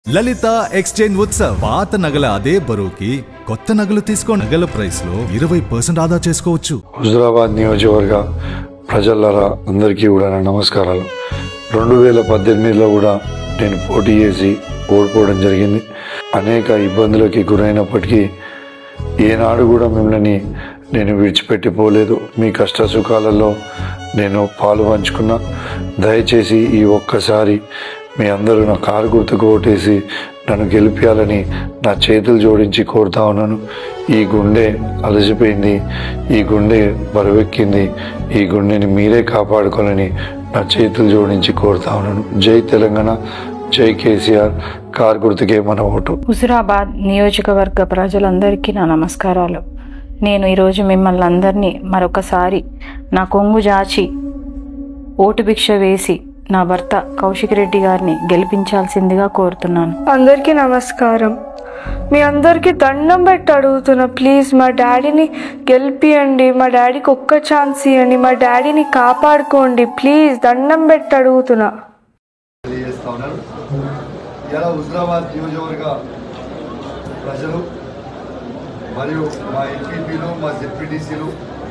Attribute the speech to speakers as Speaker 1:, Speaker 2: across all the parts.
Speaker 1: లలిత exchange Utsav పాత నగల అదే బరువుకి కొత్త నగలు తీసుకో నగల ప్రైస్ లో ఇరవై పర్సెంట్ ఆదా చేసుకోవచ్చు
Speaker 2: హుజురాబాద్ నియోజకవర్గ ప్రజలరా అందరికీ కూడా నా నమస్కారాలు రెండు వేల పద్దెనిమిదిలో కూడా నేను పోటీ చేసి ఓడిపోవడం జరిగింది అనేక ఇబ్బందులకి గురైనప్పటికీ ఏనాడు కూడా మిమ్మల్ని నేను విడిచిపెట్టిపోలేదు మీ కష్ట సుఖాలలో నేను పాలు పంచుకున్నా దయచేసి ఈ ఒక్కసారి మీ అందరూ నా కారు గుర్తుకు ఓటేసి నన్ను గెలిపించాలని నా చేతులు జోడించి కోరుతా ఉన్నాను ఈ గుండె అలసిపోయింది ఈ గుండె బరువెక్కింది ఈ గుండెని మీరే కాపాడుకోవాలని నా చేతులు జోడించి కోరుతా ఉన్నాను జై తెలంగాణ జై కేసీఆర్ కారు గుర్తుకే మన ఓటు
Speaker 3: హుజురాబాద్ నియోజకవర్గ ప్రజలందరికీ నా నమస్కారాలు నేను ఈరోజు మిమ్మల్ని అందరినీ మరొకసారి నా కొంగు జాచి ఓటు భిక్ష వేసి నా భర్త కౌశిక్ రెడ్డి గారిని గెలిపించాల్సిందిగా కోరుతున్నాను
Speaker 4: అందరికీ నమస్కారం మీ అందరికీ దండం పెట్టి అడుగుతున్నా ప్లీజ్ మా డాడీని గెలిపియండి మా డాడీకి ఒక్క ఛాన్స్ ఇవ్వండి మా డాడీని కాపాడుకోండి ప్లీజ్ దండం పెట్టి అడుగుతున్నా
Speaker 5: తెలియజేస్తా ఉన్నారు ఇలా హుజరాబాద్ నియోజకవర్గ ప్రజలు మరియు మా ఎంపీపీలు మా జెడ్పీటీసీలు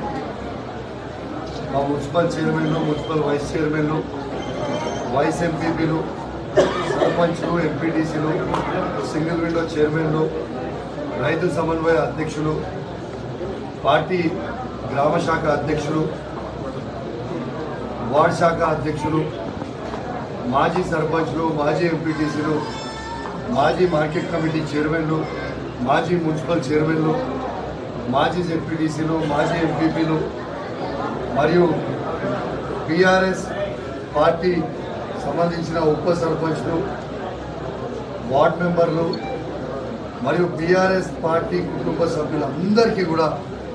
Speaker 5: మా మున్సిపల్ చైర్మన్లు మున్సిపల్ వైస్ చైర్మన్లు వైస్ ఎంపీపీలు సర్పంచ్లు ఎంపీటీసీలు సింగిల్ విండో చైర్మన్లు రైతు సమన్వయ అధ్యక్షులు పార్టీ గ్రామ శాఖ అధ్యక్షులు వార్డ్ శాఖ అధ్యక్షులు మాజీ సర్పంచ్లు మాజీ ఎంపీటీసీలు మాజీ మార్కెట్ కమిటీ చైర్మన్లు మాజీ మున్సిపల్ చైర్మన్లు మాజీ జెడ్పీటీసీలు మాజీ ఎంపీపీలు మరియు బీఆర్ఎస్ పార్టీ సంబంధించిన ఉప సర్పంచ్లు వార్డ్ మెంబర్లు మరియు బీఆర్ఎస్ పార్టీ కుటుంబ సభ్యులందరికీ కూడా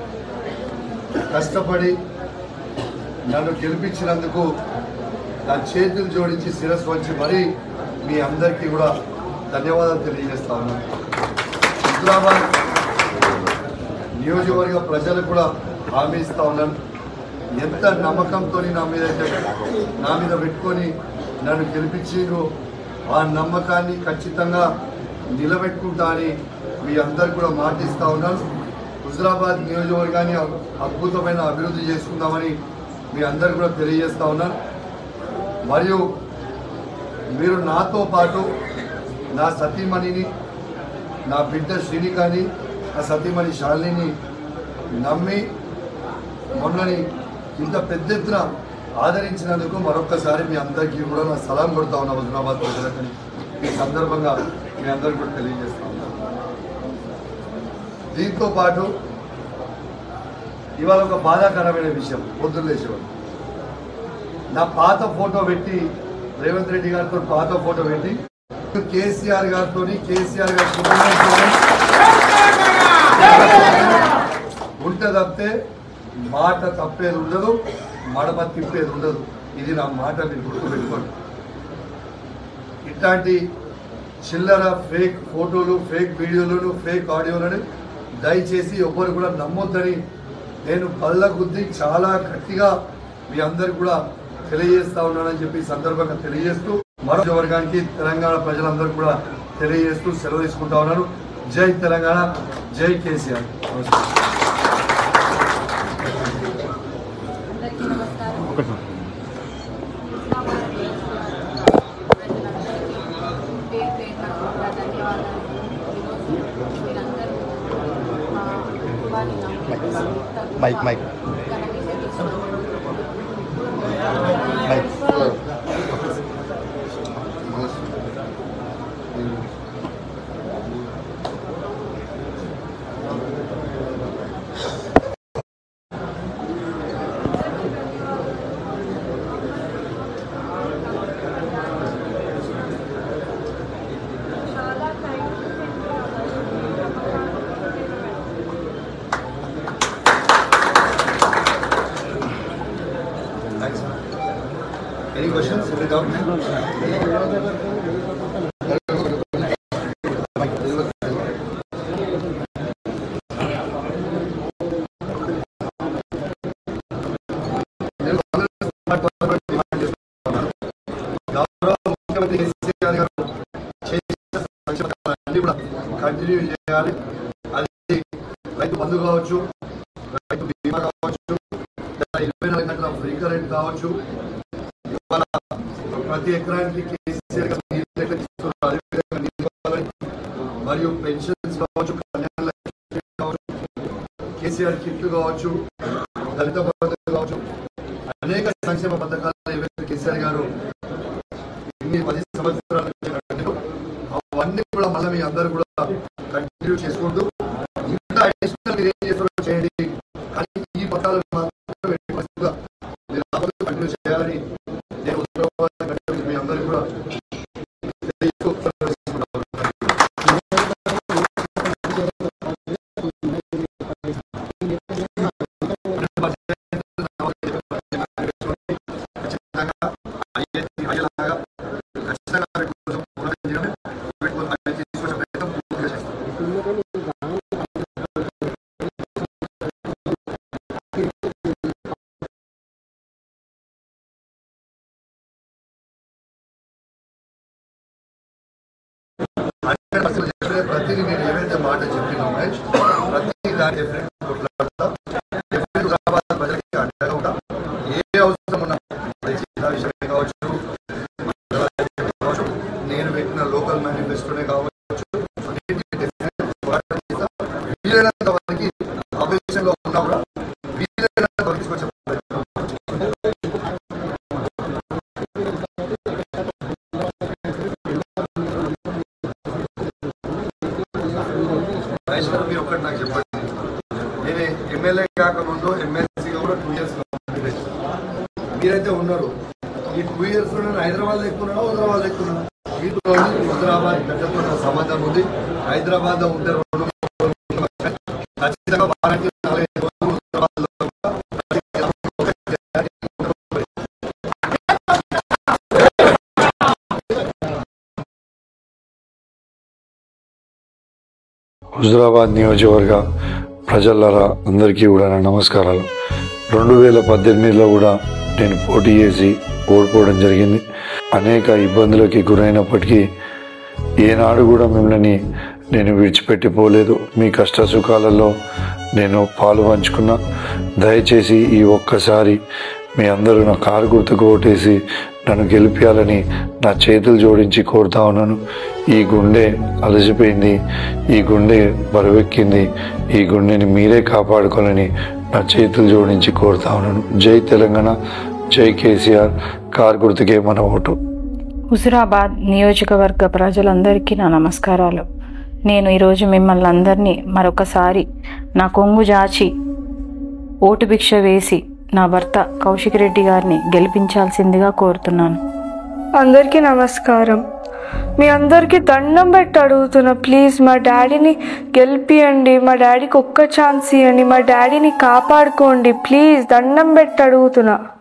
Speaker 5: కష్టపడి నన్ను గెలిపించినందుకు నా చేతులు జోడించి శిరస్సు వంచి మరీ మీ అందరికీ కూడా ధన్యవాదాలు తెలియజేస్తా ఉన్నాను హైదరాబాద్ నియోజకవర్గ ప్రజలకు కూడా హామీ ఇస్తా ఉన్నాను ఎంత నమ్మకంతో నా మీద అయితే నా మీద పెట్టుకొని నన్ను గెలిపించారు ఆ నమ్మకాన్ని ఖచ్చితంగా నిలబెట్టుకుంటా అని మీ అందరికి కూడా మాటిస్తా ఉన్నాను హుజరాబాద్ నియోజకవర్గాన్ని అద్భుతమైన అభివృద్ధి చేసుకుందామని మీ అందరికి కూడా తెలియజేస్తా ఉన్నాను మరియు మీరు నాతో పాటు నా సతీమణిని నా బిడ్డ శ్రీనికాని నా సతీమణి శాలిని నమ్మి మమ్మల్ని ఇంత పెద్ద ఎత్తున ఆదరించినందుకు మరొక్కసారి మీ అందరికీ కూడా నా సలాం కొడతా ఉన్నా హుజరాబాద్ ప్రజలకని ఈ సందర్భంగా మీ అందరికీ కూడా తెలియజేస్తా ఉన్నాను దీంతో పాటు ఇవాళ ఒక బాధాకరమైన విషయం పొద్దున్న లేచేవాడు నా పాత ఫోటో పెట్టి రేవంత్ రెడ్డి గారితో పాత ఫోటో పెట్టి కేసీఆర్ గారితో కేసీఆర్ గారి కుటుంబంతో ఉంటే తప్పితే మాట తప్పేది ఉండదు మడమ తిప్పేది ఉండదు ఇది నా మాట మీరు గుర్తుపెట్టుకోండి ఇట్లాంటి చిల్లర ఫేక్ ఫోటోలు ఫేక్ వీడియోలను ఫేక్ ఆడియోలను దయచేసి ఎవ్వరు కూడా నమ్మొద్దని నేను పళ్ళ గుద్ది చాలా గట్టిగా మీ అందరికి కూడా తెలియజేస్తా ఉన్నానని చెప్పి ఈ సందర్భంగా తెలియజేస్తూ మరో వర్గానికి తెలంగాణ ప్రజలందరూ కూడా తెలియజేస్తూ సెలవు తీసుకుంటా ఉన్నాను జై తెలంగాణ జై కేసీఆర్ నమస్కారం
Speaker 6: అందరికీ నమస్కారం పేరు పేరున కూడా ధన్యవాదాలు ఈరోజు మీరందరూ మా కుటుంబాన్ని నమ్మి
Speaker 7: మైక్, మైక్.
Speaker 6: ఘన విజయం తీసుకున్నందుకు
Speaker 7: mike.
Speaker 5: Thanks. Any questions? Any doubt? గౌరవ ముఖ్యమంత్రి కేసీఆర్ గారు అవన్నీ కూడా కంటిన్యూ చేయాలి అది రైతు బంధు కావచ్చు రైతు బీమా కావచ్చు లేదా ఇరవై నాలుగు గంటల ఫ్రీ కరెంట్ కావచ్చు ఇవాళ ప్రతి ఎకరానికి కేసీఆర్ గారు నీళ్ళు ఎట్లా ఇస్తున్నారు, అదేవిధంగా నీళ్ళు ఇవ్వాలని. మరియు పెన్షన్స్ కావచ్చు కళ్యాణ లక్ష్మి కావచ్చు కేసీఆర్ కిట్లు కావచ్చు దళిత బంధు కావచ్చు అనేక సంక్షేమ పథకాలు ఏవైతే కేసీఆర్ గారు ఇన్ని పది సంవత్సరాల నుంచి నడిపారో, అవన్నీ కూడా మళ్ళీ మీ అందరూ కూడా కంటిన్యూ చేసుకుంటూ ఇంకా అడిషనల్ మీరు ఏం చేస్తారో చేయండి కానీ ఈ పథకాలు మాత్రం ఎట్టి పరిస్థితుల్లో మీరు ఆపదలు కంటిన్యూ చేయాలని నేను ఉత్తరవాద కంటిన్యూ మీ అందరూ కూడా తెలియజేసుకుంటున్నాను. ఖచ్చితంగా అయ్యే- అయ్యేలాగా ఖచ్చితంగా వారి కోసం పోరాటం చేయడం, వీటి కోసం ఆయన తీసుకొచ్చే ప్రయత్నం పూర్తిగా చేస్తాం. హండ్రెడ్ పర్సెంట్ చెప్పిన ప్రతిదీ నేను ఏవైతే మాట చెప్పినా మహేష్ ప్రతి దాని డెఫినెట్ కొట్లాడతా డెఫినెట్ హైదరాబాద్ ప్రజలకి అండగా ఉంటా ఏ అవసరం ఉన్నా అది జిల్లా విషయమే కావచ్చు కావచ్చు నేను పెట్టిన లోకల్ మేనిఫెస్టోనే కావచ్చు అన్నిటికీ definite పోరాటం చేస్తా. వీలైనంత వరకు ఆపరేషన్ లో ఉన్నా కూడా వీలైనంత వరకు తీసుకొచ్చే ప్రయత్నం మహేష్ గారు మీరు ఒక్కటి నాకు చెప్పండి నేను ఎమ్మెల్యే కాకముందు ఎమ్మెల్సీగా కూడా టూ ఇయర్స్ మీరైతే ఉన్నారు ఈ టూ ఇయర్స్ లో నేను హైదరాబాద్ ఎక్కున్నానా హైదరాబాద్ ఎక్కున్నానా మీతో హైదరాబాద్ గడ్డతో నాకు సంబంధం ఉంది హైదరాబాద్ లో ఉంటే రెండు మూడు ఖచ్చితంగా వారానికి నాలుగైదు రోజులు హైదరాబాద్లో ఉంటా.
Speaker 2: హుజరాబాద్ నియోజకవర్గ ప్రజలరా అందరికీ కూడా నా నమస్కారాలు రెండు వేల పద్దెనిమిదిలో కూడా నేను పోటీ చేసి ఓడిపోవడం జరిగింది అనేక ఇబ్బందులకి గురైనప్పటికీ ఏనాడు కూడా మిమ్మల్ని నేను విడిచిపెట్టిపోలేదు మీ కష్ట సుఖాలలో నేను పాలు పంచుకున్నా దయచేసి ఈ ఒక్కసారి మీ అందరూ నా కారు గుర్తుకు ఓటేసి నన్ను గెలిపించాలని నా చేతులు జోడించి కోరుతా ఉన్నాను ఈ గుండె అలసిపోయింది ఈ గుండె బరువెక్కింది ఈ గుండెని మీరే కాపాడుకోవాలని నా చేతులు జోడించి కోరుతా ఉన్నాను జై తెలంగాణ జై కేసీఆర్ కారు గుర్తుకే మన ఓటు
Speaker 3: హుజురాబాద్ నియోజకవర్గ ప్రజలందరికీ నా నమస్కారాలు నేను ఈరోజు మిమ్మల్ని అందరినీ మరొకసారి నా కొంగు జాచి ఓటు భిక్ష వేసి నా భర్త కౌశిక్ రెడ్డి గారిని గెలిపించాల్సిందిగా కోరుతున్నాను
Speaker 4: అందరికీ నమస్కారం మీ అందరికీ దండం పెట్టి అడుగుతున్నా ప్లీజ్ మా డాడీని గెలిపియండి మా డాడీకి ఒక్క ఛాన్స్ ఇవ్వండి మా డాడీని కాపాడుకోండి ప్లీజ్ దండం పెట్టి అడుగుతున్నా